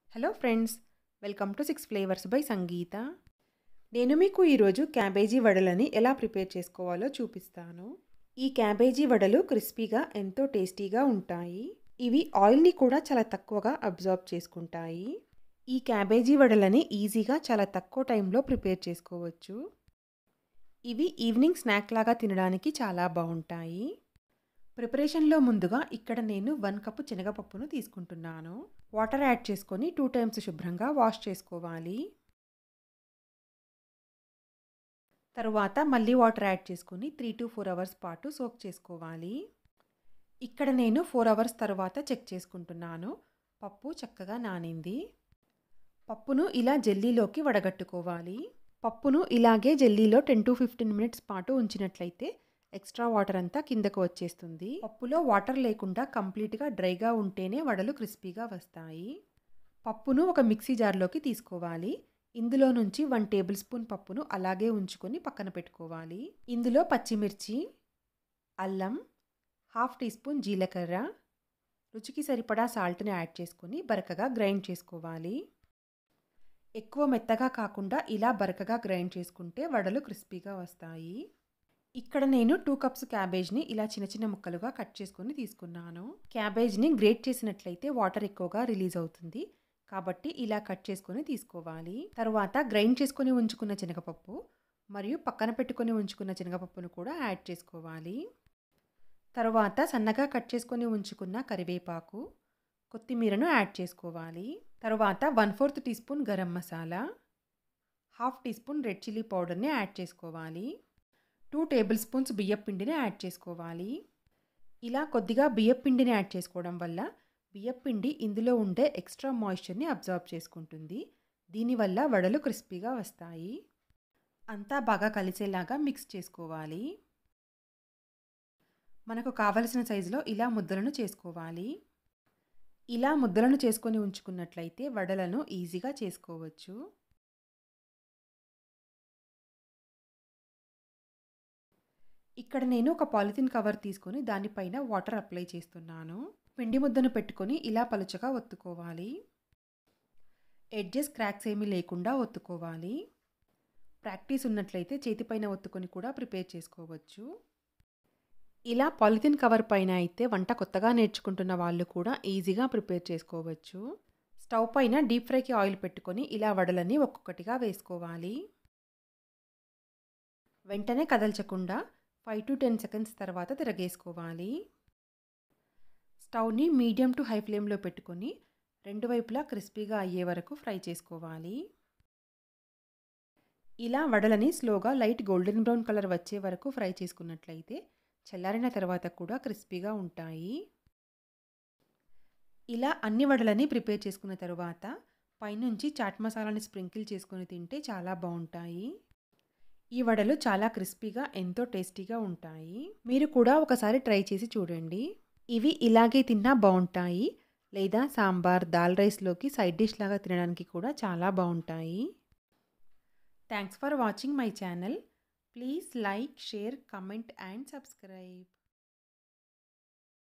hello friends welcome to six flavours by Sangeetha నేను మీకు ఈరోజు క్యాబేజీ వడలని ఎలా ప్రిపేర్ చేసుకోవాలో చూపిస్తాను ఈ క్యాబేజీ వడలు క్రిస్పీగా ఎంతో టేస్టీగా ఉంటాయి ఇవి ఆయిల్ని కూడా చాలా తక్కువగా అబ్జార్బ్ చేసుకుంటాయి ఈ క్యాబేజీ వడలని ఈజీగా చాలా తక్కువ టైంలో ప్రిపేర్ చేసుకోవచ్చు ఇవి ఈవినింగ్ స్నాక్ లాగా తినడానికి చాలా బాగుంటాయి ప్రిపరేషన్లో ముందుగా ఇక్కడ నేను వన్ కప్పు శనగపప్పును తీసుకుంటున్నాను వాటర్ యాడ్ చేసుకొని టూ టైమ్స్ శుభ్రంగా వాష్ చేసుకోవాలి తరువాత మళ్ళీ వాటర్ యాడ్ చేసుకొని త్రీ టు ఫోర్ అవర్స్ పాటు సోక్ చేసుకోవాలి ఇక్కడ నేను ఫోర్ అవర్స్ తర్వాత చెక్ చేసుకుంటున్నాను పప్పు చక్కగా నానింది పప్పును ఇలా జెల్లీలోకి వడగట్టుకోవాలి పప్పును ఇలాగే జెల్లీలో టెన్ టు ఫిఫ్టీన్ మినిట్స్ పాటు ఉంచినట్లయితే ఎక్స్ట్రా వాటర్ అంతా కిందకు వచ్చేస్తుంది పప్పులో వాటర్ లేకుండా కంప్లీట్గా డ్రైగా ఉంటేనే వడలు క్రిస్పీగా వస్తాయి పప్పును ఒక మిక్సీ జార్లోకి తీసుకోవాలి ఇందులో నుంచి వన్ టేబుల్ స్పూన్ పప్పును అలాగే ఉంచుకొని పక్కన పెట్టుకోవాలి ఇందులో పచ్చిమిర్చి అల్లం హాఫ్ టీ స్పూన్ జీలకర్ర రుచికి సరిపడా సాల్ట్ని యాడ్ చేసుకొని బరకగా గ్రైండ్ చేసుకోవాలి ఎక్కువ మెత్తగా కాకుండా ఇలా బరకగా గ్రైండ్ చేసుకుంటే వడలు క్రిస్పీగా వస్తాయి ఇక్కడ నేను టూ కప్స్ క్యాబేజ్ని ఇలా చిన్న చిన్న ముక్కలుగా కట్ చేసుకొని తీసుకున్నాను క్యాబేజ్ని గ్రేట్ చేసినట్లయితే వాటర్ ఎక్కువగా రిలీజ్ అవుతుంది కాబట్టి ఇలా కట్ చేసుకొని తీసుకోవాలి తర్వాత గ్రైండ్ చేసుకొని ఉంచుకున్న శనగపప్పు మరియు పక్కన పెట్టుకొని ఉంచుకున్న శనగపప్పును కూడా యాడ్ చేసుకోవాలి తర్వాత సన్నగా కట్ చేసుకొని ఉంచుకున్న కరివేపాకు కొత్తిమీరను యాడ్ చేసుకోవాలి తర్వాత one fourth teaspoon garam masala half teaspoon red chilli పౌడర్ని యాడ్ చేసుకోవాలి టూ టేబుల్ స్పూన్స్ బియ్యం పిండిని యాడ్ చేసుకోవాలి ఇలా కొద్దిగా బియ్యం పిండిని యాడ్ చేసుకోవడం వల్ల బియ్యం పిండి ఇందులో ఉండే ఎక్స్ట్రా మాయిశ్చర్ని అబ్జర్వ్ చేసుకుంటుంది దీనివల్ల వడలు క్రిస్పీగా వస్తాయి అంతా బాగా కలిసేలాగా మిక్స్ చేసుకోవాలి మనకు కావలసిన సైజులో ఇలా ముద్దలను చేసుకోవాలి ఇలా ముద్దలను చేసుకొని ఉంచుకున్నట్లయితే వడలను ఈజీగా చేసుకోవచ్చు ఇక్కడ నేను ఒక పాలిథిన్ కవర్ తీసుకొని దానిపైన వాటర్ అప్లై చేస్తున్నాను పిండి ముద్దను పెట్టుకొని ఇలా పలుచగా ఒత్తుకోవాలి ఎడ్జెస్ క్రాక్స్ ఏమీ లేకుండా ఒత్తుకోవాలి ప్రాక్టీస్ ఉన్నట్లయితే చేతిపైన ఒత్తుకొని కూడా ప్రిపేర్ చేసుకోవచ్చు ఇలా పాలిథిన్ కవర్ పైన అయితే వంట కొత్తగా నేర్చుకుంటున్న వాళ్ళు కూడా ఈజీగా ప్రిపేర్ చేసుకోవచ్చు స్టవ్ పైన డీప్ ఫ్రైకి ఆయిల్ పెట్టుకొని ఇలా వడలని ఒక్కొక్కటిగా వేసుకోవాలి వెంటనే కదల్చకుండా ఫైవ్ టు టెన్ సెకండ్స్ తర్వాత తిరగేసుకోవాలి స్టవ్ని మీడియం టు హై ఫ్లేమ్లో పెట్టుకొని రెండు వైపులా క్రిస్పీగా అయ్యే వరకు ఫ్రై చేసుకోవాలి ఇలా వడలని స్లోగా లైట్ గోల్డెన్ బ్రౌన్ కలర్ వచ్చే వరకు ఫ్రై చేసుకున్నట్లయితే చల్లారిన తర్వాత కూడా క్రిస్పీగా ఉంటాయి ఇలా అన్ని వడలని ప్రిపేర్ చేసుకున్న తర్వాత పైనుంచి చాట్ మసాలాని స్ప్రింకిల్ చేసుకొని తింటే చాలా బాగుంటాయి ఈ వడలు చాలా క్రిస్పీగా ఎంతో టేస్టీగా ఉంటాయి మీరు కూడా ఒకసారి ట్రై చేసి చూడండి ఇవి ఇలాగే తిన్నా బాగుంటాయి లేదా సాంబార్ దాల్ రైస్లోకి సైడ్ డిష్ లాగా తినడానికి కూడా చాలా బాగుంటాయి thanks for watching my channel please like share comment and subscribe